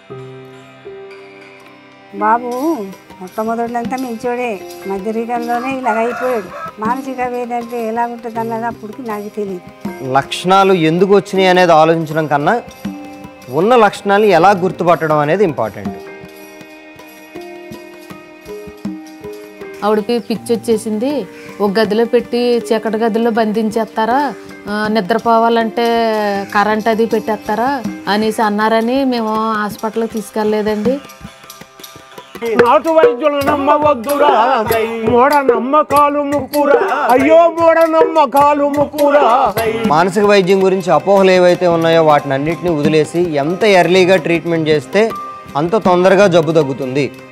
బాబు మొట్టమొదటిలంతా మంచోడే మధ్యరీకంలోనే ఇలాగ అయిపోయాడు మానసిక వేద అంటే ఎలా ఉంటుంది అన్నది అప్పటికి నాకు తెలియదు లక్షణాలు ఎందుకు వచ్చినాయి అనేది ఆలోచించడం కన్నా ఉన్న లక్షణాలు ఎలా గుర్తుపట్టడం అనేది ఇంపార్టెంట్ ఆవిడకి పిచ్చి వచ్చేసింది ఒక గదిలో పెట్టి చీకటి గదిలో బంధించేస్తారా ఆ, నిద్రపోవాలంటే కరెంట్ అది పెట్టేస్తారా అనేసి అన్నారని మేము హాస్పిటల్కి తీసుకెళ్ళలేదండి నాటు వైద్యులు నమ్మవద్దురా మూఢ నమ్మకాలు ముక్కురా అయ్యో మూఢ నమ్మకాలు ముక్కురా మానసిక వైద్యం గురించి అపోహలు ఏవైతే ఉన్నాయో వాటిని అన్నిటిని వదిలేసి ఎంత ఎర్లీగా ట్రీట్మెంట్ చేస్తే అంత తొందరగా జబ్బు తగ్గుతుంది